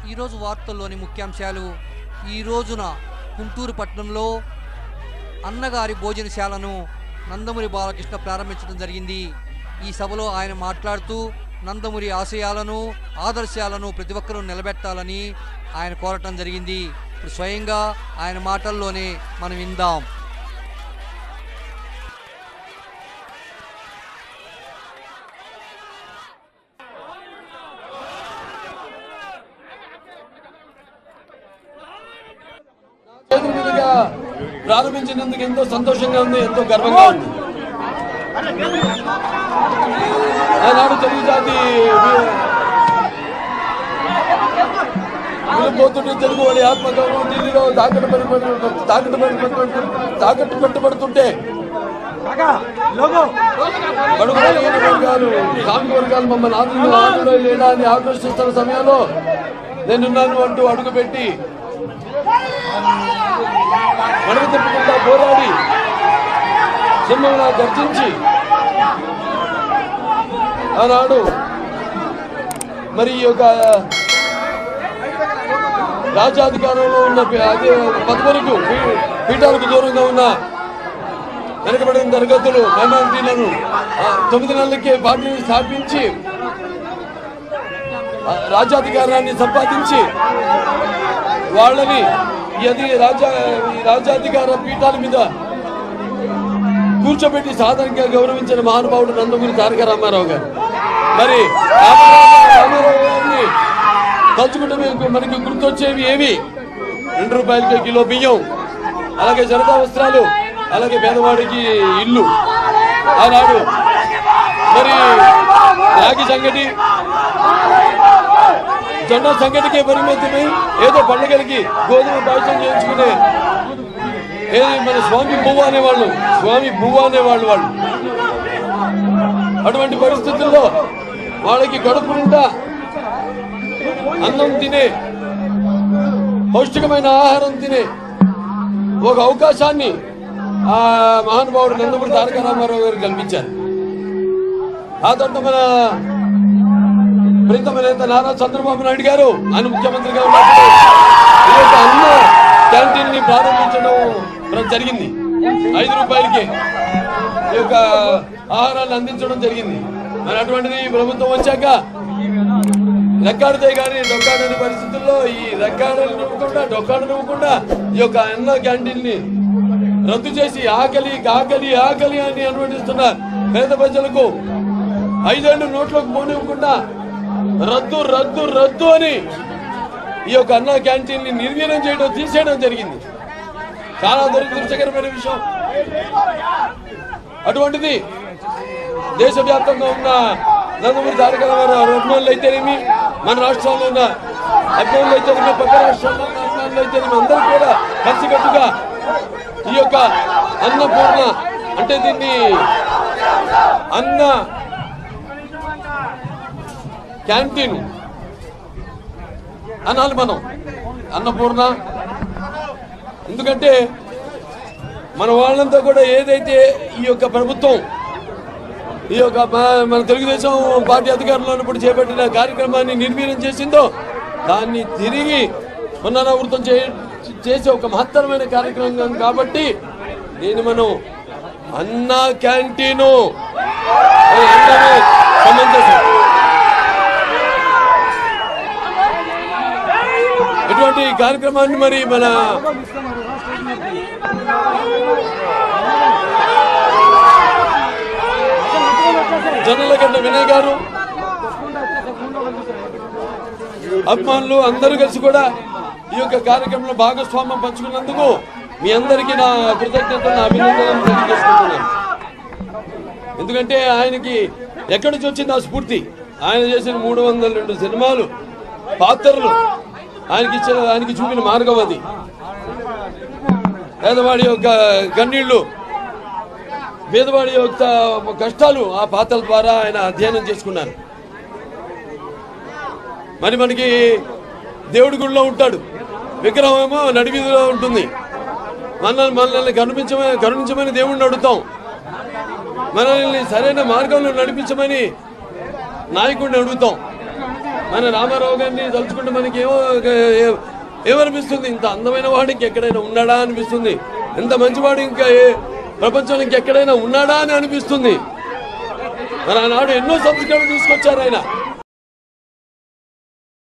ఈరోజు వార్తల్లోని ముఖ్యాంశాలు ఈ రోజున గుంటూరు పట్టణంలో అన్నగారి భోజనశాలను నందమూరి బాలకృష్ణ ప్రారంభించడం జరిగింది ఈ సభలో ఆయన మాట్లాడుతూ నందమూరి ఆశయాలను ఆదర్శాలను ప్రతి ఒక్కరూ నిలబెట్టాలని ఆయన కోరటం జరిగింది ఇప్పుడు స్వయంగా ఆయన మాటల్లోనే మనం విందాం చేతుల మీదుగా ప్రారంభించినందుకు ఎంతో సంతోషంగా ఉంది ఎంతో గర్వంగా ఉంది ఆనాడు తెలుగు జాతి పోతుంటే తెలుగు వాడి ఆత్మగౌరవం ఢిల్లీలో తాకట్టు పెట్టి తాకట్టు పెట్టి తాకట్టు పెట్టబడుతుంటే బడుగు బలహీన వర్గాలు శ్రామిక వర్గాలు మమ్మల్ని ఆంధ్రలో ఆంధ్రలో లేడా అని ఆకర్షిస్తున్న సమయంలో నేనున్నాను అంటూ అడుగుపెట్టి మనవి తిప్పకుండా పోరాడి సింహంలా గర్జించి ఆనాడు మరి ఈ యొక్క రాజ్యాధికారంలో ఉన్న పి- అదే పదవులకు పీ- పీఠాలకు దూరంగా ఉన్న వెనకబడిన తరగతులు మైనారిటీలను ఆ, తొమ్మిది నెలలకే పార్టీని స్థాపించి ఆ, రాజ్యాధికారాన్ని సంపాదించి వాళ్ళని ఈ అది రాజా ఈ రాజ్యాధికార పీఠాల మీద కూర్చోబెట్టి సాధారణంగా గౌరవించిన మహానుభావుడు నందమూరి తారక రామారావు గారు మరి రామారావు రామారావు గారిని తలుచుకుంటే మీకు మనకి గుర్తొచ్చేవి ఏవి రెండు రూపాయలకి కిలో బియ్యం అలాగే జనతా వస్త్రాలు అలాగే పేదవాడికి ఇల్లు ఆనాడు మరి రాగి సంగటి జొన్న సంగటికే పరిమితమై ఏదో పండుగలకి గోధుమ పాయసం చేయించుకునే ఏది మన స్వామి పువ్వు అనేవాళ్ళు స్వామి పువ్వు అనేవాళ్ళు వాళ్ళు అటువంటి పరిస్థితుల్లో వాళ్ళకి కడుపు నిండా అన్నం తినే పౌష్టికమైన ఆహారం తినే ఒక అవకాశాన్ని ఆ మహానుభావుడు నందమూరి తారక రామారావు గారు కల్పించారు ఆ తర్వాత మన ప్రీతమ నేత నారా చంద్రబాబు నాయుడు గారు ఆయన ముఖ్యమంత్రిగా ఉన్నప్పుడు ఈ యొక్క అన్న క్యాంటీన్ ని ప్రారంభించడం ప్ర- జరిగింది ఐదు రూపాయలకి ఈ యొక్క ఆహారాన్ని అందించడం జరిగింది మరి అటువంటిది ఈ ప్రభుత్వం వచ్చాక రెక్కాడితే కానీ డొక్కాడని పరిస్థితుల్లో ఈ రెక్కాడనివ్వకుండా డొక్కాడనివ్వకుండా ఈ యొక్క అన్న క్యాంటీన్ ని రద్దు చేసి ఆకలి ఆకలి ఆకలి అని అనుమతిస్తున్న పేద ప్రజలకు ఐదేళ్లు నోట్లోకి పోనివ్వకుండా రద్దు రద్దు రద్దు అని ఈ యొక్క అన్న క్యాంటీన్ ని నిర్వీర్యం చేయడం తీసేయడం జరిగింది చాలా దురదృష్టకరమైన విషయం అటువంటిది దేశవ్యాప్తంగా ఉన్న నందమూరి తారక రామారావు అభిమానులు అయితేనేమి మన రాష్ట్రంలో ఉన్న అభిమానులు అయితేనేమి పక్క రాష్ట్రాల్లో ఉన్న అభిమానులు అయితేనేమి అందరూ కూడా కలిసికట్టుగా ఈ యొక్క అన్నపూర్ణ అంటే దీన్ని అన్న క్యాంటీన్ అనాలి మనం అన్నపూర్ణ ఎందుకంటే మన వాళ్ళంతా కూడా ఏదైతే ఈ యొక్క ప్రభుత్వం ఈ యొక్క మా- మన తెలుగుదేశం పార్టీ అధికారంలో ఉన్నప్పుడు చేపట్టిన కార్యక్రమాన్ని నిర్వీర్యం చేసిందో దాన్ని తిరిగి పునరావృతం చే చేసే ఒక మహత్తరమైన కార్యక్రమం కాబట్టి దీన్ని మనం అన్న క్యాంటీను అని అనడమే సమంజసం ఇటువంటి కార్యక్రమాన్ని మరి మన జనలగడ్డ వినయ్ గారు అభిమానులు అందరూ కలిసి కూడా ఈ యొక్క కార్యక్రమంలో భాగస్వామ్యం పంచుకున్నందుకు మీ అందరికీ నా కృతజ్ఞతలు నా అభినందనలు తెలియజేసుకుంటున్నాను ఎందుకంటే ఆయనకి ఎక్కడి నుంచి వచ్చింది ఆ స్ఫూర్తి ఆయన చేసిన మూడు వందల రెండు సినిమాలు పాత్రలు ఆయనకి ఇచ్చిన ఆయనకి చూపిన మార్గం అది పేదవాడి యొక్క కన్నీళ్లు పేదవాడి యొక్క కష్టాలు ఆ పాత్రల ద్వారా ఆయన అధ్యయనం చేసుకున్నారు మరి మనకి దేవుడి గుడిలో ఉంటాడు విగ్రహం ఏమో నడివీధిలో ఉంటుంది మనల్ని మనల్ని కరుణించమని కరుణించమని దేవుడిని అడుగుతాం మనల్ని సరైన మార్గంలో నడిపించమని నాయకుడిని అడుగుతాం మన రామారావు గారిని తలుచుకుంటే మనకి ఏమో ఏ- ఏమనిపిస్తుంది ఇంత అందమైన వాడు ఇంకెక్కడైనా ఉన్నాడా అనిపిస్తుంది ఎంత మంచివాడు ఇంకా ఏ ప్రపంచంలో ఇంకెక్కడైనా ఉన్నాడా అని అనిపిస్తుంది మరి ఆనాడు ఎన్నో సంస్కరణలు తీసుకొచ్చారు ఆయన